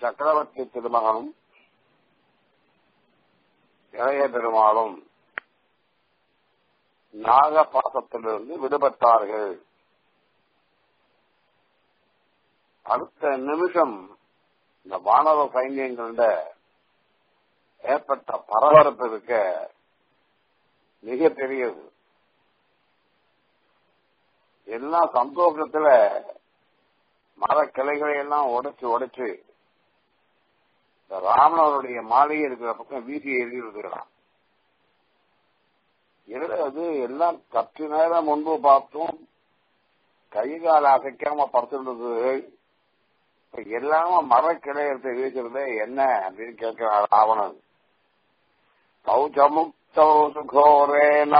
சக்கரவர்த்தி திருமகனும் இளைய பெருமாளும் நாகபாசத்திலிருந்து விடுபட்டார்கள் அடுத்த நிமிஷம் இந்த வானவ சைன்யங்களிட ஏற்பட்ட பரபரப்பு இருக்க மிக பெரியது எல்லாம் சந்தோஷத்துல மரக்கிளைகளை எல்லாம் உடைச்சு உடைச்சு இந்த ராமனவருடைய மாளிகை இருக்கிற பக்கம் வீசி எறிகிறான் அது எல்லாம் சற்று நேரம் முன்பு பார்த்தோம் கை கால அசைக்காம படுத்துருந்தது இப்ப எல்லாம மரக்கிளை எடுத்து வீசுறது என்ன அப்படின்னு கேட்கிறான் ராவணன் கௌச்சமுக்தோ சுகோரேன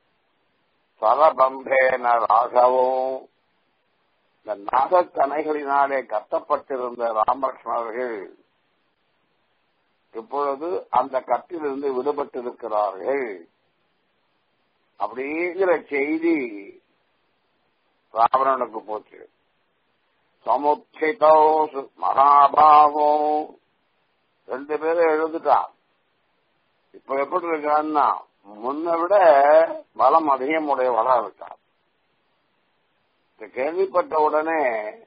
சரபம்பேன ராகவம் இந்த நாகக்கணைகளினாலே கட்டப்பட்டிருந்த ராமகிருஷ்ணர்கள் இப்பொழுது அந்த கட்டிலிருந்து விடுபட்டிருக்கிறார்கள் அப்படிங்கிற செய்தி ராவணனுக்கு போச்சு சமுச்சிதோ மகாபாவோ ரெண்டு பேரும் எழுந்துட்டான் இப்ப எப்படி இருக்கான்னா முன்னை விட பலம் அதிகம் உடையவளா இருக்கான் இத கேள்விப்பட்ட உடனே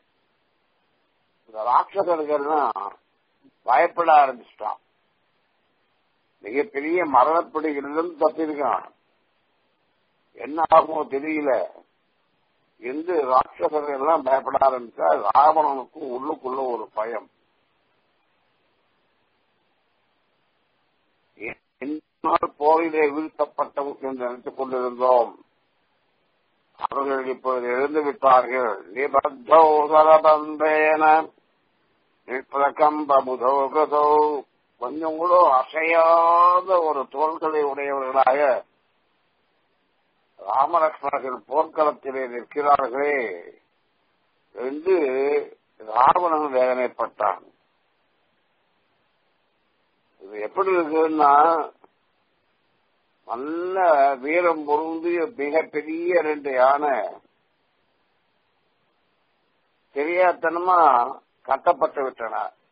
இந்த ராட்சசர்கள்லாம் பயப்பட ஆரம்பிச்சிட்டான் மிகப்பெரிய மரணப்பிடிகளிலிருந்து தப்பிருக்கான் என்ன ஆகுமோ தெரியல என்று ராட்சசர்கள் எல்லாம் பயப்பட ஆரம்பிச்சா ராவணனுக்கு உள்ளுக்குள்ள ஒரு பயம் போரிலே வீழ்த்தப்பட்டவர்கள் என்று நினைத்துக் கொண்டிருந்தோம் அவர்கள் இப்பொழுது எழுந்து விட்டார்கள் நிபத்தோசரபந்தேன நிற்பிரகம்புதோ கொஞ்சம் கூட அசையாத ஒரு தோள்களை உடையவர்களாக ராமலட்சுமணர்கள் போர்க்களத்திலே நிற்கிறார்களே என்று ராவணன் வேதனைப்பட்டான் இது எப்படி இருக்குன்னா நல்ல வீரம் பொருந்தி மிகப்பெரிய ரெண்டு யானை தெரியாதனமா கட்டப்பட்டு விட்டன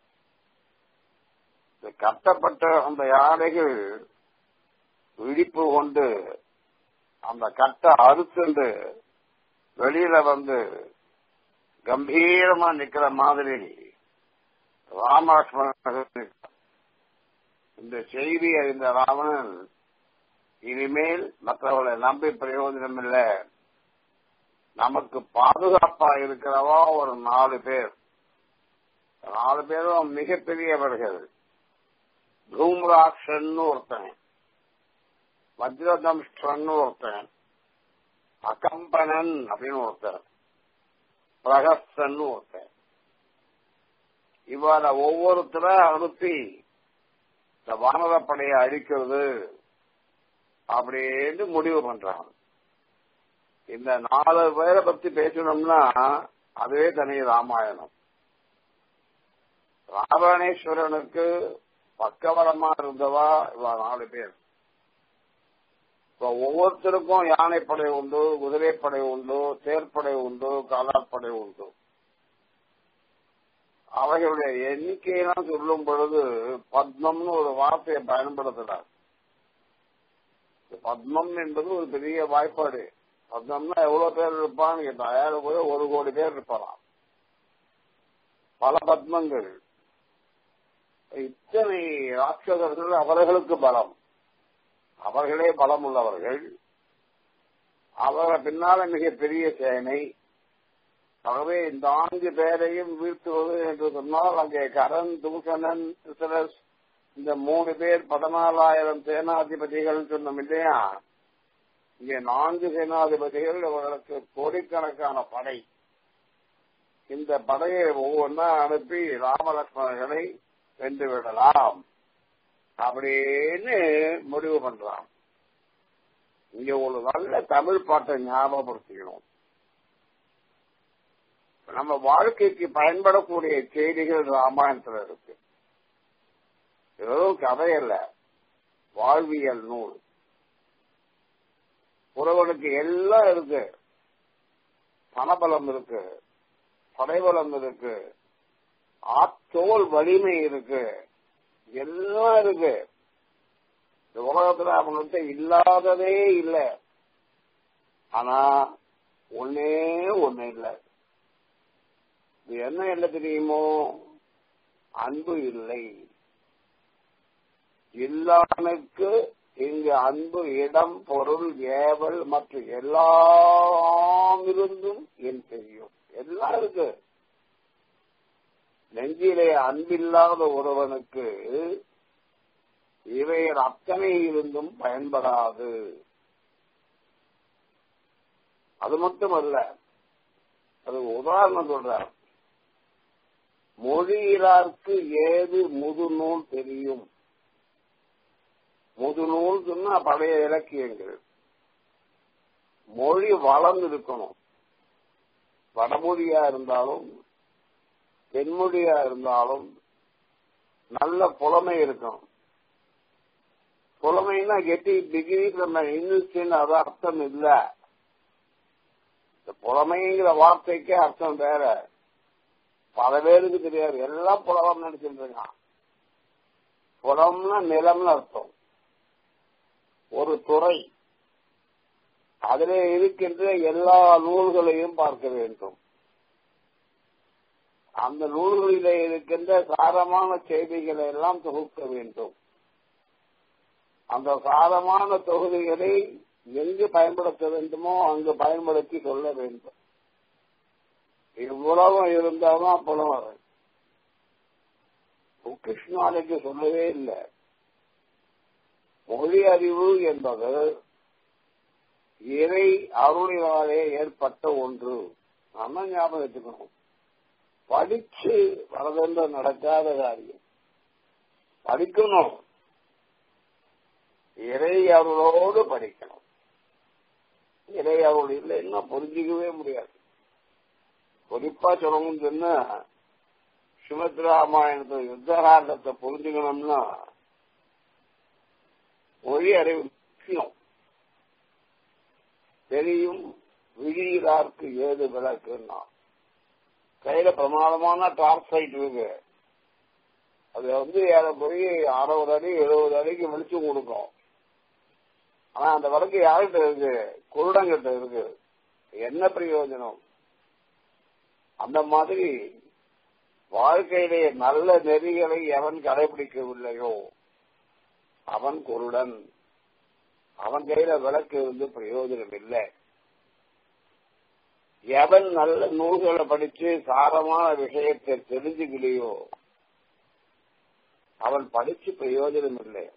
கட்டப்பட்ட அந்த யானைகள் விழிப்பு கொண்டு அந்த கட்டை அறுத்துண்டு வெளியில வந்து கம்பீரமா நிக்கிற மாதிரி ராமலட்சுமணன் இந்த செய்தி அறிந்த ராவணன் இனிமேல் மற்றவர்களை நம்பி பிரயோஜனம் இல்லை நமக்கு பாதுகாப்பா இருக்கிறவா ஒரு நாலு பேர் நாலு பேரும் மிகப்பெரியவர்கள் தூம்ராட்சன் ஒருத்தன் வஜ்ரதம்ஷ்டன் ஒருத்தன் அகம்பனன் அப்படின்னு ஒருத்தன் பிரகஸ்தன் ஒருத்தன் இவ்வாறு ஒவ்வொருத்தர அனுப்பி இந்த வானரப்படையை அழிக்கிறது அப்படின்னு முடிவு பண்றாங்க இந்த நாலு பேரை பத்தி பேசணும்னா அதுவே தனி ராமாயணம் ராவணேஸ்வரனுக்கு பக்கவரமா இருந்தவா இவா நாலு பேர் இப்ப ஒவ்வொருத்தருக்கும் யானைப்படை உண்டு குதிரைப்படை உண்டு தேர்ப்படை உண்டு காலாட்படை உண்டு அவைகளுடைய எண்ணிக்கையெல்லாம் சொல்லும் பொழுது பத்மம்னு ஒரு வார்த்தையை பயன்படுத்துறார் பத்மம் என்பது ஒரு பெரிய வாய்ப்பாடு பத்மம்னா எவ்வளவு பேர் இருப்பான்னு கேட்டா யாரு போய் ஒரு கோடி பேர் இருப்பாராம் பல பத்மங்கள் இத்தனை ராட்சசர்கள் அவர்களுக்கு பலம் அவர்களே பலம் உள்ளவர்கள் அவர்கள் பின்னால மிக பெரிய சேனை ஆகவே இந்த நான்கு பேரையும் வீழ்த்துவது என்று சொன்னால் அங்கே கரண் தூஷணன் சிசரஸ் இந்த மூணு பேர் பதினாலாயிரம் சேனாதிபதிகள் சொன்னோம் இல்லையா இங்கே நான்கு சேனாதிபதிகள் அவர்களுக்கு கோடிக்கணக்கான படை இந்த படையை ஒவ்வொன்றா அனுப்பி ராமலட்சுமணர்களை வென்று விடலாம் அப்படின்னு முடிவு பண்றான் இங்க ஒரு நல்ல தமிழ் பாட்டை ஞாபகப்படுத்திக்கணும் நம்ம வாழ்க்கைக்கு பயன்படக்கூடிய செய்திகள் ராமாயணத்துல இருக்கு வெறும் கதை அல்ல வாழ்வியல் நூல் ஒருவனுக்கு எல்லாம் இருக்கு பணபலம் இருக்கு படைபலம் இருக்கு ஆத்தோல் வலிமை இருக்கு எல்லாம் இருக்கு இந்த உலகத்துல அவங்கள்ட்ட இல்லாததே இல்லை ஆனா ஒன்னே ஒண்ணு இல்லை இது என்ன இல்லை தெரியுமோ அன்பு இல்லை இல்லானுக்கு இங்கு அன்பு இடம் பொருள் ஏவல் மற்றும் எல்லாம் இருந்தும் என் தெரியும் எல்லாம் இருக்கு நெஞ்சிலே அன்பில்லாத ஒருவனுக்கு இவைகள் அத்தனை இருந்தும் பயன்படாது அது மட்டுமல்ல அது உதாரணம் சொல்றார் மொழியிலார்க்கு ஏது முதுநூல் தெரியும் முதுநூல் சொன்னா பழைய இலக்கியங்கள் மொழி வளர்ந்து இருக்கணும் வடமொழியா இருந்தாலும் தென்மொழியா இருந்தாலும் நல்ல புலமை இருக்கும் புலமைன்னா கெட்டி டிகிரி நம்ம இங்கிலீஷ்னு அது அர்த்தம் இல்ல இந்த புலமைங்கிற வார்த்தைக்கு அர்த்தம் வேற பல பேருக்கு தெரியாது எல்லாம் புலவம் நினைச்சிட்டு இருக்கான் புலம்னா நிலம்னு அர்த்தம் ஒரு துறை அதிலே இருக்கின்ற எல்லா நூல்களையும் பார்க்க வேண்டும் அந்த நூல்களிலே இருக்கின்ற சாரமான செய்திகளை எல்லாம் தொகுக்க வேண்டும் அந்த சாரமான தொகுதிகளை எங்கு பயன்படுத்த வேண்டுமோ அங்கு பயன்படுத்தி சொல்ல வேண்டும் இவ்வளவு இருந்தாலும் புலவர் கிருஷ்ணாலைக்கு சொல்லவே இல்லை மொழி அறிவு என்பது இறை அருளினாலே ஏற்பட்ட ஒன்று நம்ம ஞாபகம் வச்சுக்கணும் படிச்சு வரதென்ற நடக்காத காரியம் படிக்கணும் இறை அருளோடு படிக்கணும் இறை அருள் இல்லைன்னா புரிஞ்சிக்கவே முடியாது குறிப்பா சொல்லணும்னு சொன்னா ஸ்ரீமத் ராமாயணத்தை யுத்தகாண்டத்தை புரிஞ்சுக்கணும்னா மொழி அறிவு முக்கியம் தெரியும் விழியிலார்க்கு ஏது விளக்குன்னா கையில பிரமாதமான டார்ச் லைட் இருக்கு அது வந்து ஏறக்குறைய அறுபது அடி எழுபது அடிக்கு வெளிச்சம் கொடுக்கும் ஆனா அந்த விளக்கு யார்கிட்ட இருக்கு குருடங்கிட்ட இருக்கு என்ன பிரயோஜனம் அந்த மாதிரி வாழ்க்கையிலே நல்ல நெறிகளை எவன் கடைபிடிக்கவில்லையோ அவன் குருடன் அவன் கையில விளக்கு இருந்து பிரயோஜனம் இல்லை எவன் நல்ல நூல்களை படிச்சு சாரமான விஷயத்தை தெரிஞ்சுக்கலையோ அவன் படிச்சு பிரயோஜனம் இல்லை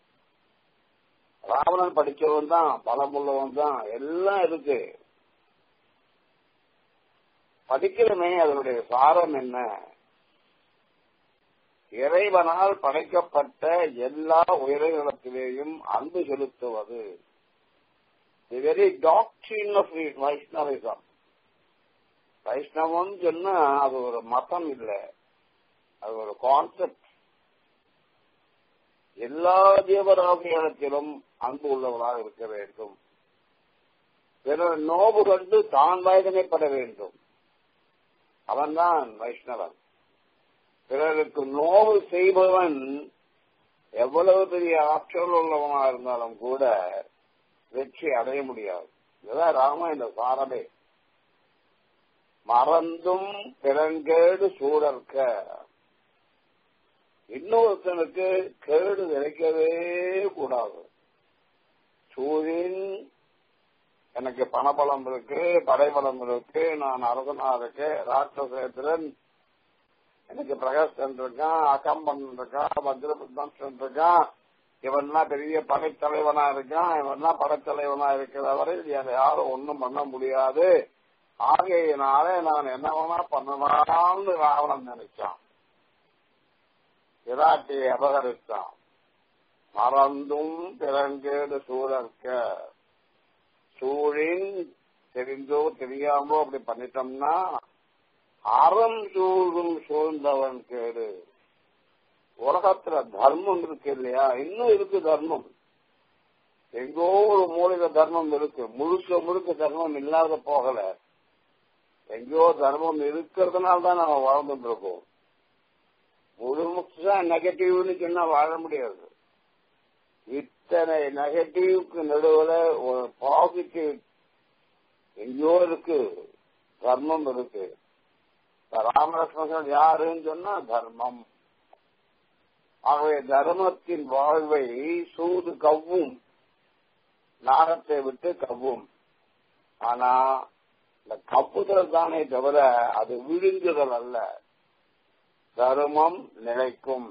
ராவணன் படிச்சவன் தான் பலமுள்ளவன் தான் எல்லாம் இருக்கு படிக்கிறமே அதனுடைய சாரம் என்ன இறைவனால் படைக்கப்பட்ட எல்லா உயிரினத்திலேயும் அன்பு செலுத்துவது தி வெரி டாக்டரின் ஆஃப் வைஷ்ணவிசம் வைஷ்ணவம் சொன்னா அது ஒரு மதம் இல்லை அது ஒரு கான்செப்ட் எல்லா ஜீவராசிகளத்திலும் அன்பு உள்ளவராக இருக்க வேண்டும் பிறர் நோவு கண்டு தான் வேதனைப்பட வேண்டும் அவன்தான் வைஷ்ணவன் பிறருக்கு நோவு செய்பவன் எவ்வளவு பெரிய ஆற்றல் உள்ளவனா இருந்தாலும் கூட வெற்றி அடைய முடியாது இதுதான் ராமாயண சாரமே மறந்தும் பிறங்கேடு சூழற்க இன்னொருத்தனுக்கு கேடு விளைக்கவே கூடாது சூழின் எனக்கு பணபலம் இருக்கு படைபலம் இருக்கு நான் அரசனா இருக்கு ராட்சசேத்திரன் எனக்கு பிரகாஷன் இருக்கான் அகம்பன் இருக்கான் வஜ்ரபுத்தன் இருக்கான் இவன்லாம் பெரிய படைத்தலைவனா இருக்கான் இவன்லாம் படைத்தலைவனா இருக்கிறவரை அதை யாரும் ஒன்றும் பண்ண முடியாது ஆகையினாலே நான் என்ன வேணா பண்ணலாம்னு ராவணன் நினைச்சான் விராட்டியை அபகரித்தான் மறந்தும் பிறங்கேடு சூழற்க சூழின் தெரிந்தோ தெரியாமலோ அப்படி பண்ணிட்டோம்னா அறம் சூழும் சூழ்ந்தவன் கேடு உலகத்துல தர்மம் இருக்கு இல்லையா இன்னும் இருக்கு தர்மம் எங்கோ ஒரு மூலிகை தர்மம் இருக்கு முழுக்க முழுக்க தர்மம் இல்லாத போகல எங்கேயோ தர்மம் இருக்கிறதுனால தான் நம்ம வாழ்ந்துட்டு இருக்கோம் எல்லாம் நெகட்டிவ்னு சொன்னா வாழ முடியாது இத்தனை நெகட்டிவ்க்கு நடுவுல ஒரு பாசிட்டிவ் எங்கேயோ இருக்கு தர்மம் இருக்கு ராமலட்சுமணன் யாருன்னு சொன்னா தர்மம் ஆகவே தர்மத்தின் வாழ்வை சூது கவ்வும் நாகத்தை விட்டு கவ்வும் ஆனா இந்த கப்புதல் தானே தவிர அது விழுங்குதல் அல்ல தர்மம் நிலைக்கும்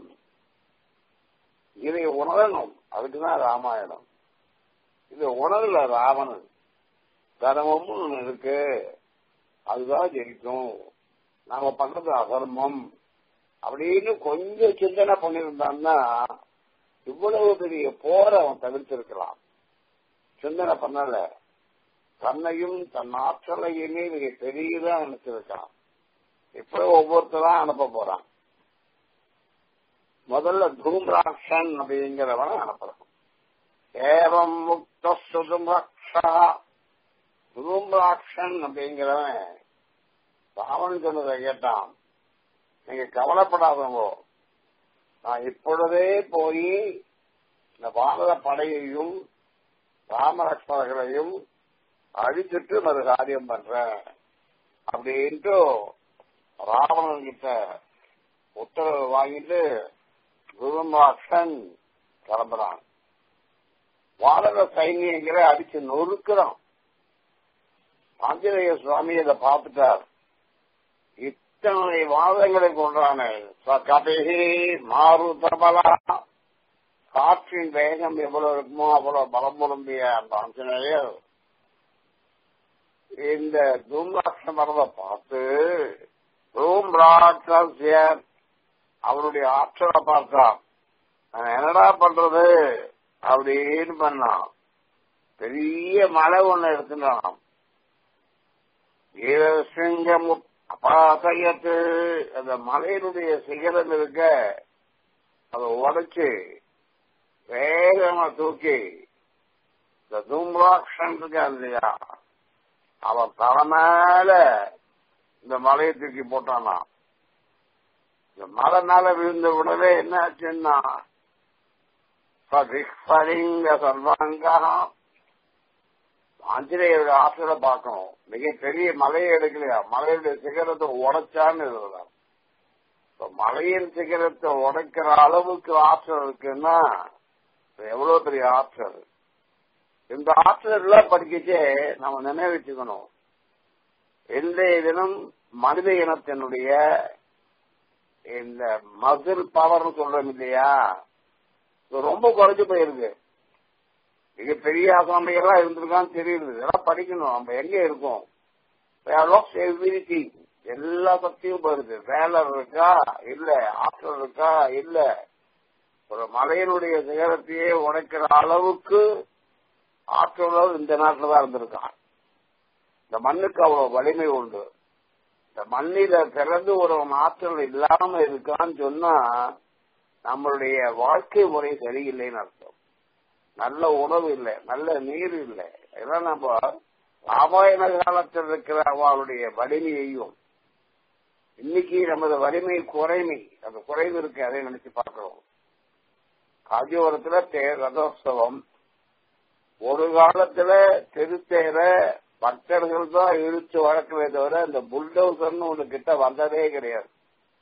இதை உணரணும் அதுக்குதான் ராமாயணம் இது உணரல ராவணன் தர்மம்னு ஒண்ணு இருக்கு அதுதான் ஜெயிக்கும் நாம பண்றது அதர்மம் அப்படின்னு கொஞ்சம் சிந்தனை பண்ணியிருந்தான்னா இவ்வளவு பெரிய போரை அவன் தவிர்த்திருக்கலாம் சிந்தனை பண்ணல தன்னையும் தன் ஆற்றலையுமே மிக பெரியதா நினைச்சிருக்கான் இப்ப ஒவ்வொருத்தரா அனுப்ப போறான் முதல்ல தூம்ராட்சன் அப்படிங்கிறவன அனுப்புறான் ஏவம் முக்த சுதும்ரக்ஷா தூம்ராட்சன் அப்படிங்கிறவன் ராவன் சொன்னதை கேட்டான் நீங்க கவலைப்படாதவங்க நான் இப்பொழுதே போய் இந்த பாரத படையையும் ராமலட்சுமணர்களையும் அழிச்சிட்டு ஒரு காரியம் பண்றேன் அப்படின்ட்டு ராவணன் கிட்ட உத்தரவு வாங்கிட்டு குருமாசன் கிளம்புறான் வானர சைன்யங்கிற அடிச்சு நொறுக்கிறான் ஆஞ்சநேய சுவாமி இதை பார்த்துட்டார் இத்தனை வாதங்களை கொண்டான கபிகி மாருதபலா காற்றின் வேகம் எவ்வளவு இருக்குமோ அவ்வளவு பலம் பொருந்திய அந்த ஆஞ்சநேயர் இந்த தூம்ராட்ச மரத்தை பார்த்து தூம் ராட்சிய அவருடைய ஆற்றலை பார்த்தான் நான் என்னடா பண்றது அப்படின்னு பண்ணான் பெரிய மலை ஒண்ணு எடுத்துட்டான் சிங்கம் அபாசையத்து அந்த மலையினுடைய சிகரம் இருக்க அதை உடைச்சு வேகமா தூக்கி இந்த தூம்ராட்சன் இருக்கா இல்லையா அவன் தலை மேல இந்த மலையை தூக்கி போட்டானா இந்த மலை மேல விழுந்த உடனே என்ன ஆச்சுன்னா சர்வாங்கா ஆஞ்சநேயருடைய ஆற்றலை பார்க்கணும் மிகப்பெரிய மலையை எடுக்கலையா மலையுடைய சிகரத்தை உடைச்சான்னு எழுதலாம் மலையின் சிகரத்தை உடைக்கிற அளவுக்கு ஆற்றல் இருக்குன்னா எவ்வளவு பெரிய ஆற்றல் இந்த ஆற்றல் எல்லாம் படிக்கச்சே நம்ம நினைவச்சுக்கணும் இன்றைய தினம் மனித இனத்தினுடைய இந்த மசில் பவர்னு சொல்றோம் இல்லையா ரொம்ப குறைஞ்சு போயிருக்கு மிகப்பெரிய அசாமையெல்லாம் இருந்திருக்கான்னு தெரியுது இதெல்லாம் படிக்கணும் நம்ம எங்க இருக்கோம் எவ்ரிதிங் எல்லா சக்தியும் போயிருது வேலை இருக்கா இல்ல ஆற்றல் இருக்கா இல்ல ஒரு மலையினுடைய சிகரத்தையே உடைக்கிற அளவுக்கு ஆற்றலோடு இந்த நாட்டில் தான் இருந்திருக்கான் இந்த மண்ணுக்கு அவ்வளவு வலிமை உண்டு இந்த மண்ணில பிறந்து ஒரு ஆற்றல் இல்லாம இருக்கான்னு சொன்னா நம்மளுடைய வாழ்க்கை முறை சரியில்லைன்னு அர்த்தம் நல்ல உணவு இல்லை நல்ல நீர் இல்லை இதெல்லாம் நம்ம ராமாயண காலத்தில் இருக்கிற அவளுடைய வலிமையையும் இன்னைக்கு நமது வலிமை குறைமை அந்த குறைவு இருக்கு அதை நினைச்சு பார்க்கிறோம் காஞ்சிபுரத்துல தேர் ரதோத்சவம் ஒரு காலத்துல திருத்தேர பக்தர்கள் தான் இழுத்து வளர்க்கவே தவிர இந்த புல்டோசர்னு ஒண்ணு கிட்ட வந்ததே கிடையாது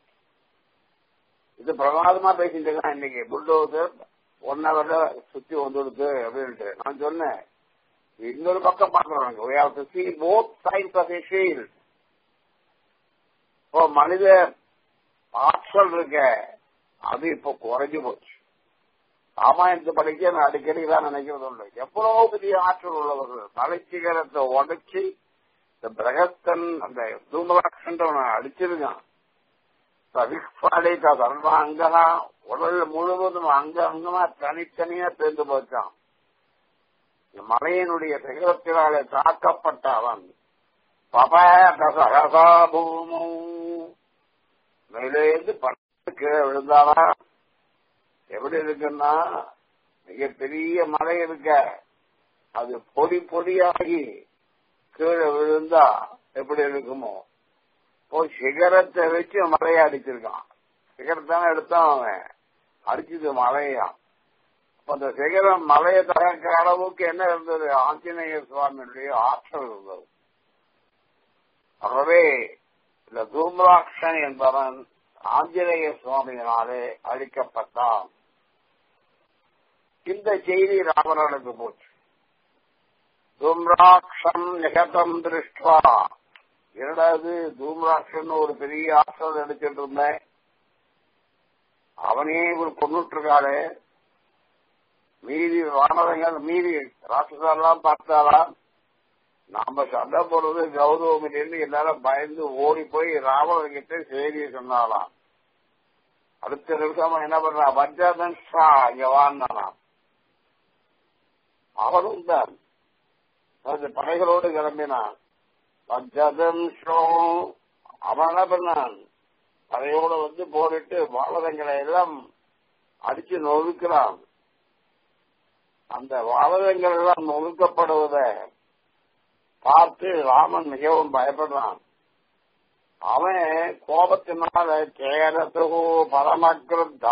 இது பிரமாதமா பேசிட்டு இருக்கான் இன்னைக்கு புல்டோசர் ஒன் ஹவர்ல சுத்தி வந்துடுது அப்படின்ட்டு நான் சொன்னேன் இன்னொரு பக்கம் பாக்குறோம் we have to see both sides of a shield இப்போ மனித ஆற்றல் இருக்க அது இப்போ குறைஞ்சு போச்சு ராமாயணத்தை படிக்க நான் அடிக்கடி தான் நினைக்கிறது உண்டு எவ்வளவு பெரிய ஆற்றல் உள்ளவர்கள் மலைச்சிகரத்தை உடைச்சி இந்த பிரகஸ்தன் அந்த தூமலாட்சன்றவனை அடிச்சிருக்கான் சவிப்பாடைக்கா சர்வ அங்கனா உடல் முழுவதும் அங்க அங்கமா தனித்தனியா பேர்ந்து போச்சான் இந்த மலையினுடைய சிகரத்தினாலே தாக்கப்பட்ட அவன் பபகசகசா பூமு மேலேந்து பட்டு கீழே விழுந்தானா எப்படி இருக்குன்னா மிகப்பெரிய மலை இருக்க அது பொடி பொடியாகி கீழே விழுந்தா எப்படி இருக்குமோ போய் சிகரத்தை வச்சு மலையை அடிச்சிருக்கான் சிகரத்தானே எடுத்தான் அவன் அடிச்சது மலையா அந்த சிகரம் மலையை தகர்க்கிற அளவுக்கு என்ன இருந்தது ஆஞ்சநேய சுவாமியுடைய ஆற்றல் இருந்தது ஆகவே இந்த தூம்ராட்சன் என்பவன் ஆஞ்சநேய சுவாமியினாலே அழிக்கப்பட்டான் இந்த செய்தி ராவணனுக்கு போச்சு தூம்ராட்சம் நிகதம் திருஷ்டுவா இரண்டாவது தூம்ராட்சன் ஒரு பெரிய ஆற்றல் எடுத்துட்டு இருந்தேன் அவனே இவர் கொண்டுட்டு இருக்காரு மீதி வானவங்கள் மீதி ராட்சசெல்லாம் பார்த்தாலாம் நாம சண்டை போடுறது கௌரவம் இல்லைன்னு எல்லாரும் பயந்து ஓடி போய் ராவணன் கிட்ட செய்தியை சொன்னாலாம் அடுத்த நிமிஷம் என்ன பண்றா வஜ்ரதன் ஷா இங்க வாழ்ந்தானாம் அவனும் தான் அந்த படைகளோடு கிளம்பினான் வஜ்ரதன் ஷோ அவன் என்ன பண்ணான் படையோட வந்து போரிட்டு வானரங்களை எல்லாம் அடிச்சு நொறுக்கிறான் அந்த வானரங்கள் எல்லாம் நொறுக்கப்படுவதை பார்த்து ராமன் மிகவும் பயப்படுறான் அவன் கோபத்தினால கேரத்துகோ பரமக்கிருத்தா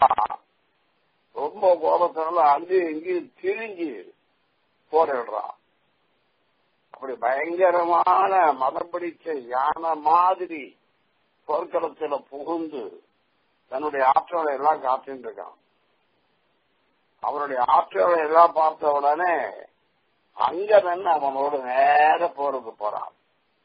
ரொம்ப கோபத்தினால அங்கு இங்கு திரிஞ்சு போரிடுறான் அப்படி பயங்கரமான மதம் பிடிச்ச யானை மாதிரி போர்க்களத்துல புகுந்து தன்னுடைய ஆற்றலை எல்லாம் காத்துட்டு இருக்கான் அவனுடைய ஆற்றலை எல்லாம் பார்த்த உடனே அங்க நின்று அவனோடு நேர போருக்கு போறான்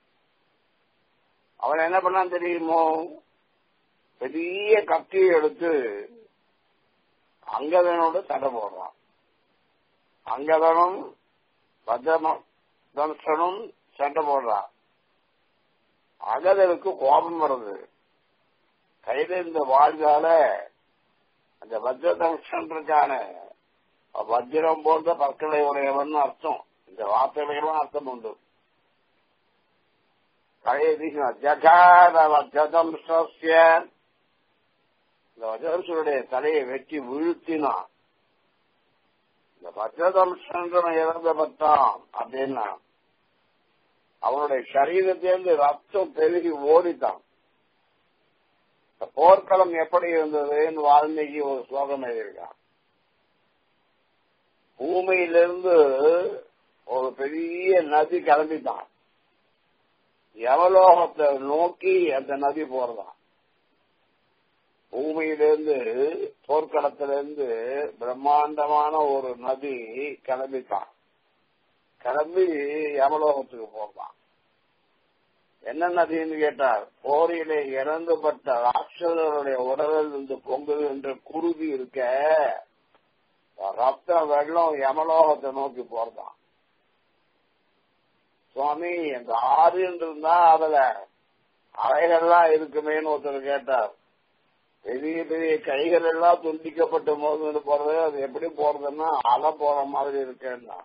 அவன் என்ன பண்ணான் தெரியுமோ பெரிய கத்தியை எடுத்து அங்கதனோடு சண்டை போடுறான் அங்கதனும் வஜ்ரதனும் சண்டை போடுறான் அகதனுக்கு கோபம் வருது கையில இந்த வாழ்கால அந்த வஜ்ரதம்சன் இருக்கான வஜ்ரம் போன்ற பற்களை உடையவன் அர்த்தம் இந்த வார்த்தைகளும் அர்த்தம் உண்டு ஜகாத வஜ்ரதம்சஸ்ய இந்த வஜ்ரம்சனுடைய தலையை வெட்டி வீழ்த்தினான் இந்த வஜ்ரதம்சன் இறந்த பத்தான் அப்படின்னா அவனுடைய சரீரத்திலிருந்து ரத்தம் பெருகி ஓடித்தான் போர்க்களம் எப்படி இருந்ததுன்னு வால்மீகி ஒரு ஸ்லோகம் எழுதியிருக்கான் பூமியிலிருந்து ஒரு பெரிய நதி கிளம்பித்தான் யவலோகத்தை நோக்கி அந்த நதி போறதான் பூமியிலிருந்து போர்க்களத்திலிருந்து பிரம்மாண்டமான ஒரு நதி கிளம்பித்தான் கிளம்பி யமலோகத்துக்கு போறான் என்ன நதின்னு கேட்டார் போரிலே இறந்துபட்ட ராட்சதர்களுடைய உடலில் இருந்து பொங்குகின்ற குருதி இருக்க ரத்த வெள்ளம் யமலோகத்தை நோக்கி போறதான் சுவாமி அந்த ஆறு இருந்தா அதுல அறைகள்லாம் இருக்குமேன்னு ஒருத்தர் கேட்டார் பெரிய பெரிய கைகள் எல்லாம் துண்டிக்கப்பட்டு மோதுன்னு போறது அது எப்படி போறதுன்னா அலை போற மாதிரி இருக்கேன்னா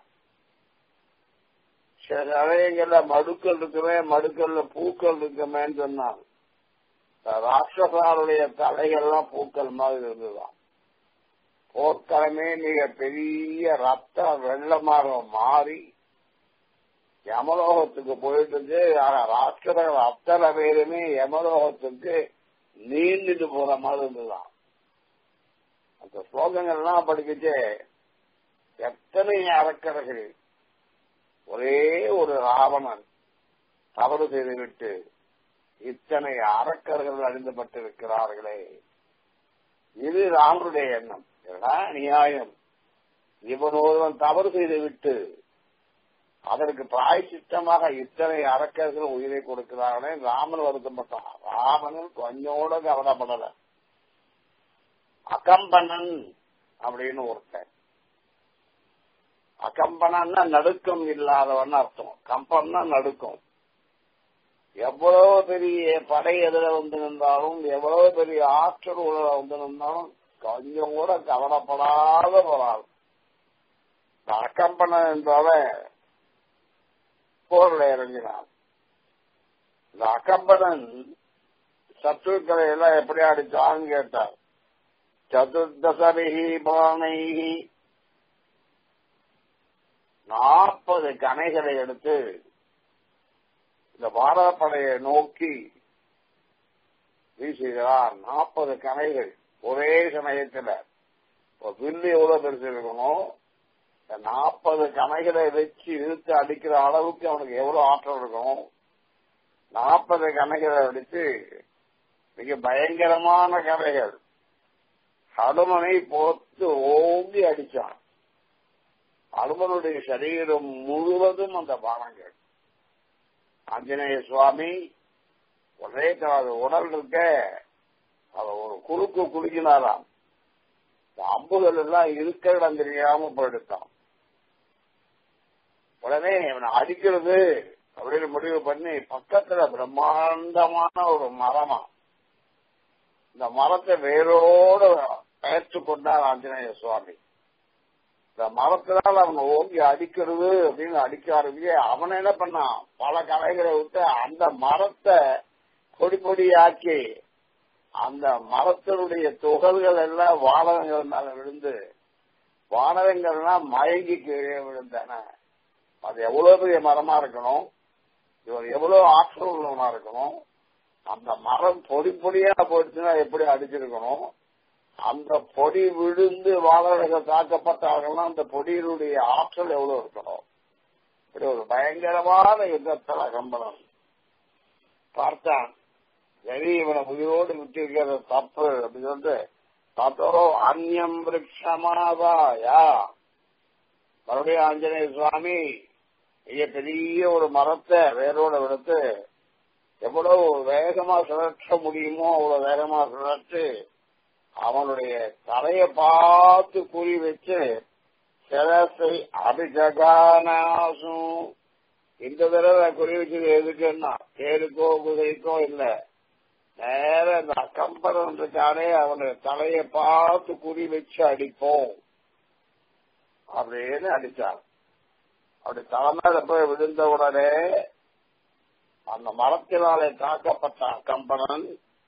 சில அறையங்கள்ல மடுக்கள் இருக்குமே மடுக்கல்ல பூக்கள் இருக்குமேன்னு சொன்னான் ராட்சசாருடைய தலைகள்லாம் பூக்கள் மாதிரி இருந்துதான் போர்க்களமே மிக பெரிய ரத்த வெள்ளமாக மாறி யமலோகத்துக்கு போயிட்டு ராட்சதர்கள் அத்தனை பேருமே யமலோகத்துக்கு நீண்டுட்டு போற மாதிரி இருந்துதான் அந்த ஸ்லோகங்கள்லாம் படிக்கிச்சு எத்தனை அறக்கர்கள் ஒரே ஒரு ராவணன் தவறு செய்துவிட்டு இத்தனை அறக்கர்கள் அழிந்துபட்டிருக்கிறார்களே இது ராமனுடைய எண்ணம் நியாயம் இவன் ஒருவன் தவறு செய்துவிட்டு அதற்கு பிராய்ச்சித்தமாக இத்தனை அரக்கர்கள் உயிரை கொடுக்கிறார்களே ராமன் வருத்தப்பட்டான் ராமனும் கொஞ்சோட கவலைப்படல அகம்பனன் அப்படின்னு ஒருத்தன் அகம்பனன்னா நடுக்கம் இல்லாதவன் அர்த்தம் கம்பம்னா நடுக்கம் எவ்வளவு பெரிய படை எதிர வந்து நின்றாலும் எவ்வளவு பெரிய ஆற்றல் உள்ள வந்து நின்றாலும் கொஞ்சம் கூட கவலைப்படாத போறாள் அக்கம்பனன் என்பவன் போர்ல இறங்கினான் இந்த அக்கம்பனன் சத்துருக்களை எல்லாம் எப்படி அடிச்சான்னு கேட்டார் சதுர்தசரிஹி பானைஹி நாற்பது கணைகளை எடுத்து இந்த பாரதப்படையை நோக்கி வீசுகிறார் நாற்பது கணைகள் ஒரே சமயத்துல ஒரு வில்லு எவ்வளவு பெருசு இருக்கணும் நாற்பது கணைகளை வச்சு இழுத்து அடிக்கிற அளவுக்கு அவனுக்கு எவ்வளவு ஆற்றல் இருக்கணும் நாற்பது கணைகளை அடித்து மிக பயங்கரமான கதைகள் ஹனுமனை போத்து ஓங்கி அடிச்சான் ஹனுமனுடைய சரீரம் முழுவதும் அந்த பானங்கள் ஆஞ்சநேய சுவாமி ஒரே உடல் இருக்க அத ஒரு குறுக்கு குலுக்கினாராம் அம்புகள் எல்லாம் இருக்க இடம் தெரியாம போயிடுத்தான் உடனே இவனை அடிக்கிறது அப்படின்னு முடிவு பண்ணி பக்கத்துல பிரம்மாண்டமான ஒரு மரமா இந்த மரத்தை வேரோடு பெயர்த்து கொண்டார் ஆஞ்சநேய சுவாமி இந்த மரத்தினால் அவனை ஓங்கி அடிக்கிறது அப்படின்னு அடிக்க ஆரம்பிச்சு அவன் என்ன பண்ணான் பல கலைகளை விட்டு அந்த மரத்தை பொடி பொடியாக்கி அந்த மரத்தினுடைய துகள்கள் எல்லாம் வானகங்கள் மேல விழுந்து வானகங்கள்லாம் மயங்கி கீழே விழுந்தன அது எவ்வளவு பெரிய மரமா இருக்கணும் இவர் எவ்வளவு ஆற்றல் உள்ளவனா இருக்கணும் அந்த மரம் பொடி பொடியா போயிடுச்சுன்னா எப்படி அடிச்சிருக்கணும் அந்த பொடி விழுந்து வாழர்கள் தாக்கப்பட்டார்கள்னா அந்த பொடியினுடைய ஆற்றல் எவ்வளவு இருக்கணும் இப்படி ஒரு பயங்கரமான யுத்தத்தில் அகம்பலம் பார்த்தான் சரி இவனை உயிரோடு விட்டிருக்கிறது தப்பு அப்படின்னு சொல்லிட்டு தத்தோ அந்நியம் விரக்ஷமாவாயா மறுபடியும் ஆஞ்சநேய சுவாமி மிக பெரிய ஒரு மரத்தை வேரோட விடுத்து எவ்வளவு வேகமா சுழற்ற முடியுமோ அவ்வளவு வேகமா சுழற்று அவனுடைய தலையை பார்த்து குறி வச்சு சிரசை அபிஜகானாசும் இந்த தடவை குறி வச்சது எதுக்குன்னா தேருக்கோ குதிரைக்கோ இல்ல நேர இந்த அக்கம்பரம் இருக்கானே அவனுடைய தலையை பார்த்து குறி வச்சு அடிப்போம் அப்படின்னு அடிச்சான் அப்படி தலைமையில போய் விழுந்த உடனே அந்த மரத்தினாலே தாக்கப்பட்ட அக்கம்பனன்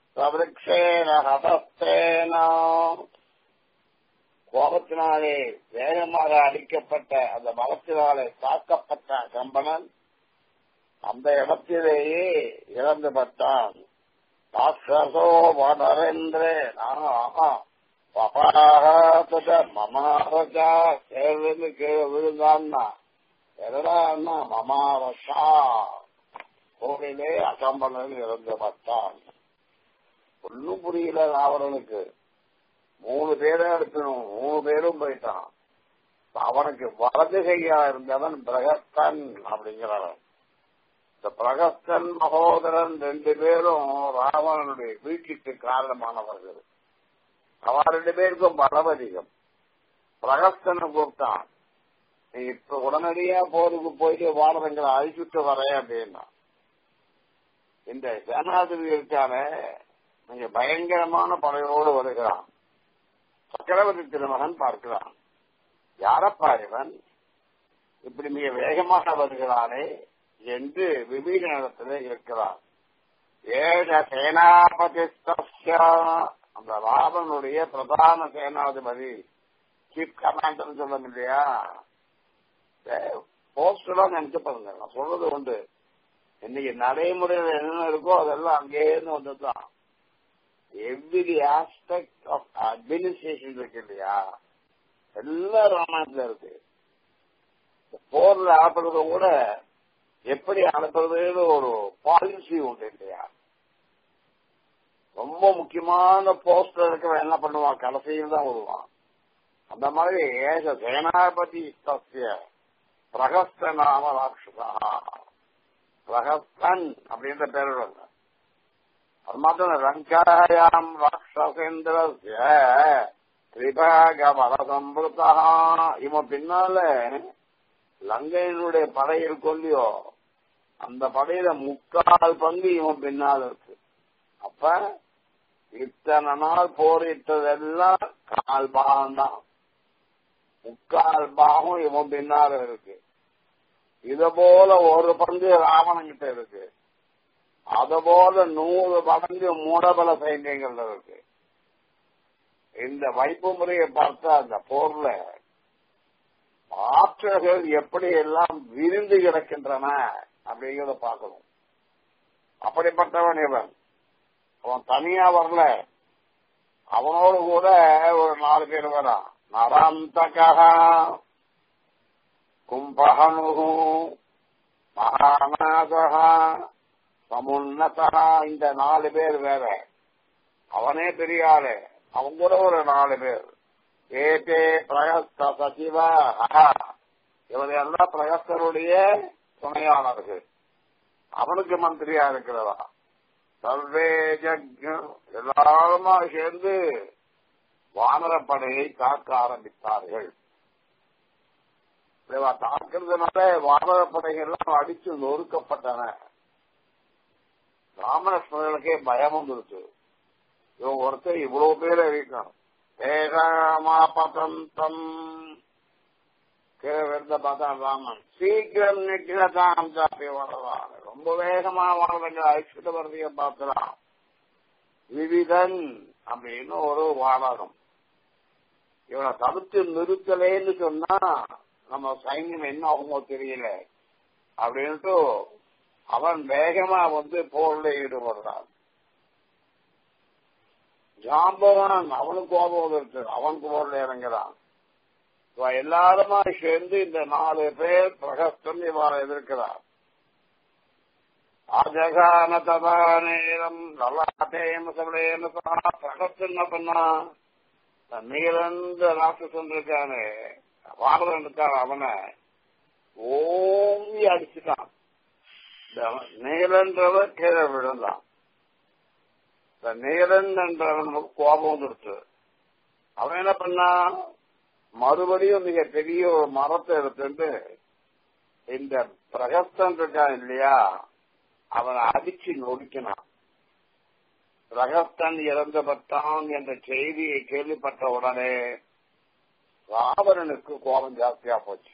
கோபத்தினாலே வேகமாக அடிக்கப்பட்ட அந்த மரத்தினாலே தாக்கப்பட்ட கம்பனன் அந்த இடத்திலேயே இறந்து பட்டான் ராட்சசோ வனரேந்திரே மமாரஜா சேர்ந்து கீழே விழுந்தான்னா எதனா மமாரசா கோவிலே அகம்பனன் இறந்து பட்டான் ஒன்னும் புரியல ராவணனுக்கு மூணு பேரை எடுக்கணும் மூணு பேரும் போயிட்டான் அவனுக்கு வலது கையா இருந்தவன் பிரகஸ்தன் அப்படிங்கிறவன் இந்த பிரகஸ்தன் மகோதரன் ரெண்டு பேரும் ராவணனுடைய வீழ்ச்சிக்கு காரணமானவர்கள் அவன் ரெண்டு பேருக்கும் பலம் அதிகம் பிரகஸ்தனை கூப்பிட்டான் நீ இப்ப உடனடியா போருக்கு போயிட்டு வானரங்களை அழிச்சுட்டு வரேன் அப்படின்னா இந்த சேனாதிபதி இருக்கான மிக பயங்கரமான படையோடு வருகிறான் சக்கரவர்த்தி திருமகன் பார்க்கிறான் யாரப்பா இவன் இப்படி மிக வேகமாக வருகிறானே என்று விபீடனத்திலே இருக்கிறான் ஏழ சேனாபதி அந்த ராவனுடைய பிரதான சேனாதிபதி சீஃப் கமாண்டர் சொல்ல இல்லையா போஸ்ட் எல்லாம் நினைச்சு பாருங்க நான் சொல்றது உண்டு இன்னைக்கு நடைமுறையில் என்ன இருக்கோ அதெல்லாம் அங்கேயிருந்து வந்ததுதான் எவ்ரி ஆஸ்பெக்ட் ஆஃப் அட்மினிஸ்ட்ரேஷன் இருக்கு இல்லையா எல்லாம் ராமாயணத்துல இருக்கு போர்ல அனுப்புறது கூட எப்படி அனுப்புறதுன்னு ஒரு பாலிசி உண்டு இல்லையா ரொம்ப முக்கியமான போஸ்டர் இருக்கிறவன் என்ன பண்ணுவான் கடைசியில் தான் வருவான் அந்த மாதிரி ஏச சேனாபதி சத்திய பிரகஸ்த நாம ராட்சசா பிரகஸ்தன் அப்படின்ற பேர் அது மாத்திரம் லங்காயாம் ராட்சசேந்திர திரிபாக பலசம்பிருத்தா இவன் பின்னால லங்கையினுடைய படை இருக்கும் இல்லையோ அந்த படையில முக்கால் பங்கு இவன் பின்னால் இருக்கு அப்ப இத்தனை நாள் போரிட்டதெல்லாம் கால் பாகம் தான் முக்கால் பாகம் இவன் பின்னால இருக்கு இது போல ஒரு பங்கு ராவணன் கிட்ட இருக்கு அது போல நூறு மடங்கு மூடபல சைன்யங்கள் இருக்கு இந்த வைப்பு முறையை பார்த்தா அந்த போர்ல ஆற்றல்கள் எப்படி எல்லாம் விரிந்து கிடக்கின்றன அப்படிங்கிறத பார்க்கணும் அப்படிப்பட்டவன் இவன் அவன் தனியா வரல அவனோடு கூட ஒரு நாலு பேர் வரான் நராந்தகா கும்பகனு மகாநாதகா சமுன்னதா இந்த நாலு பேர் வேற அவனே பெரிய ஆளு அவன் கூட ஒரு நாலு பேர் ஏதே பிரகஸ்த சசிவா இவன் எல்லாம் பிரகஸ்தருடைய துணையாளர்கள் அவனுக்கு மந்திரியா இருக்கிறதா சர்வே ஜக்ஞம் எல்லாருமா சேர்ந்து வானரப்படையை தாக்க ஆரம்பித்தார்கள் தாக்குறதுனால வானரப்படைகள்லாம் அடிச்சு நொறுக்கப்பட்டன ராமலட்சுமணர்களுக்கே பயம் வந்துருச்சு இவன் ஒருத்தர் இவ்வளவு பேர் இருக்கணும் வேகமா பதந்தம் கீழே விழுந்த பார்த்தா ராமன் சீக்கிரம் நிக்கிறதாம் சாப்பி வளர்வான் ரொம்ப வேகமா வாழ்றங்க அழிச்சுட்டு வர்றதைய பார்க்கலாம் விவிதன் அப்படின்னு ஒரு வாடகம் இவனை தடுத்து நிறுத்தலேன்னு சொன்னா நம்ம சைன்யம் என்ன ஆகுமோ தெரியல அப்படின்ட்டு அவன் வேகமா வந்து போர்ல ஈடுபடுறான் ஜாம்பவான் அவனுக்கு கோபம் இருக்கு அவன் போர்ல இறங்குறான் எல்லாருமா சேர்ந்து இந்த நாலு பேர் பிரகஸ்தன் இவ்வாறு எதிர்க்கிறார் அஜகான ததா நேரம் நல்லாட்டேம சபடேம பிரகஸ்தன் என்ன பண்ணா நீலந்த ராட்சசன் இருக்கானே வாரதன் இருக்கான் அவனை ஓங்கி அடிச்சுட்டான் நீலன்றவன் கீழே விழுந்தான் இந்த நீலன் என்றவனுக்கு கோபம் வந்துருச்சு அவன் என்ன பண்ணான் மறுபடியும் மிக பெரிய ஒரு மரத்தை எடுத்துட்டு இந்த பிரகஸ்தன் இருக்கான் இல்லையா அவனை அடிச்சு நொறுக்கினான் பிரகஸ்தன் இறந்துபட்டான் என்ற செய்தியை கேள்விப்பட்ட உடனே ராவணனுக்கு கோபம் ஜாஸ்தியா போச்சு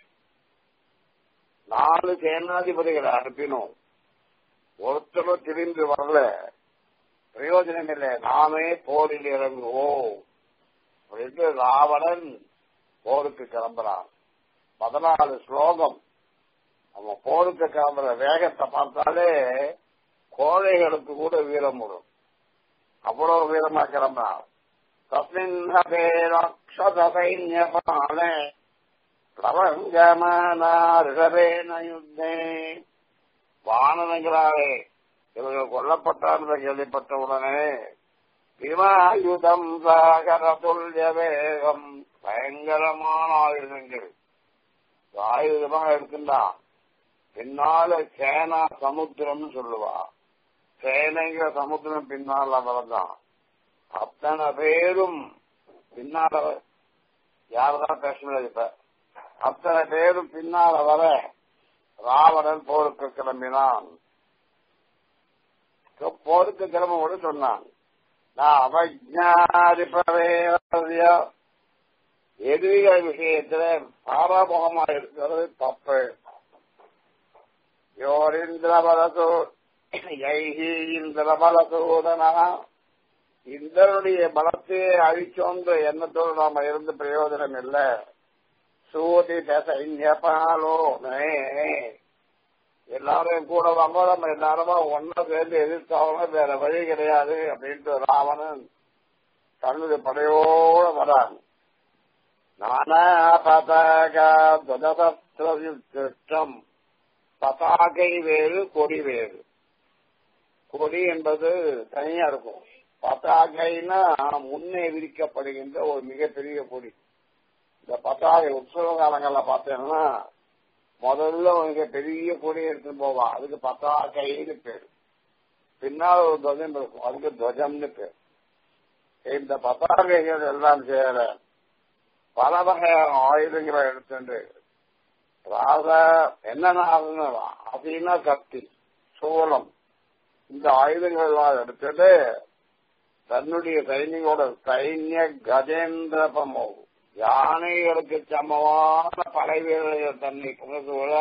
நாலு சேனாதிபதிகளை அனுப்பினோம் ஒருத்தரும் திரும்பி வரல பிரயோஜனம் இல்லை நாமே போரில் இறங்குவோம் அப்படின்ட்டு ராவணன் போருக்கு கிளம்புறான் பதினாலு ஸ்லோகம் அவன் போருக்கு கிளம்புற வேகத்தை பார்த்தாலே கோழைகளுக்கு கூட வீரம் வரும் அவ்வளவு வீரமா கிளம்புறான் தஸ்மின் ஹபே ராட்சத சைன்யபாலே பிரபஞ்சமானார்கவேன யுத்தே வானனங்களாலே இவர்கள் கொல்லப்பட்டார்ந்த கேள்விப்பட்ட உடனே விமாயுதம் சாகர துல்லிய வேகம் பயங்கரமான ஆயுதங்கள் ஆயுதமாக இருக்குந்தான் பின்னால சேனா சமுத்திரம்னு சொல்லுவா சேனைங்கிற சமுத்திரம் பின்னால வரதான் அத்தனை பேரும் பின்னால யாரதான் பேசணும் இப்ப அத்தனை பேரும் பின்னால வர ராவணன் போருக்கு கிளம்பினான் போருக்கு கிளம்ப சொன்னான் நான் அவஜாதிபவேய எதிரிகள் விஷயத்துல பாராமுகமா இருக்கிறது தப்பு யோரிந்திரபலசோ யைகி இந்திரபலசோதனா இந்திரனுடைய பலத்தையே அழிச்சோன்ற எண்ணத்தோடு நாம இருந்து பிரயோஜனம் இல்லை சூதி சைன்யபாலோ எல்லாரும் கூட வாங்க நம்ம எல்லாருமா ஒன்னா சேர்ந்து எதிர்த்தாலும் வேற வழி கிடையாது அப்படின்ட்டு ராவணன் தன்னுடைய படையோட வரான் நானா பதாகா துவதம் பதாகை வேறு கொடி வேறு கொடி என்பது தனியா இருக்கும் பதாகைனா முன்னே விரிக்கப்படுகின்ற ஒரு மிகப்பெரிய கொடி இந்த பத்தாகை உற்சவ காலங்கள்ல பார்த்தேன்னா முதல்ல மிக பெரிய கொடி எடுத்து போவான் அதுக்கு பத்தாகைன்னு பேரு பின்னால் ஒரு துவஜம் இருக்கும் அதுக்கு துவஜம்னு பேர் இந்த பத்தாகைகள் எல்லாம் சேர பல வகையான ஆயுதங்களை எடுத்துட்டு ராக என்னென்ன அப்படின்னா கத்தி சோளம் இந்த ஆயுதங்கள் எல்லாம் எடுத்துட்டு தன்னுடைய சைனியோட சைன்ய கஜேந்திரபமோ யானைகளுக்கு சமமான படை வீரர்கள் தன்னை புகழ்ந்து விட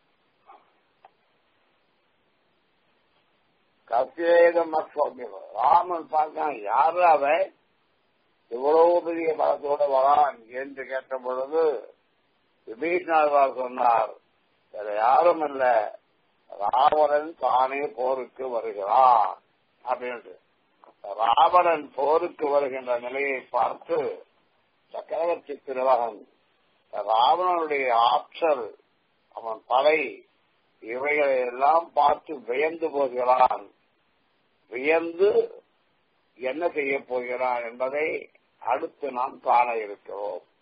கசேதம் ராமன் பார்த்தான் யாரு அவன் இவ்வளவு பெரிய பலத்தோட வரான் என்று கேட்ட பொழுது விபீஷ்ணர் சொன்னார் வேற யாரும் இல்ல ராவணன் தானே போருக்கு வருகிறான் அப்படின்ட்டு ராவணன் போருக்கு வருகின்ற நிலையை பார்த்து சக்கரவர்த்தி திருவகன் ராவணனுடைய ஆற்றல் அவன் படை இவைகளை எல்லாம் பார்த்து வியந்து போகிறான் வியந்து என்ன செய்ய போகிறான் என்பதை அடுத்து நாம் காண இருக்கிறோம்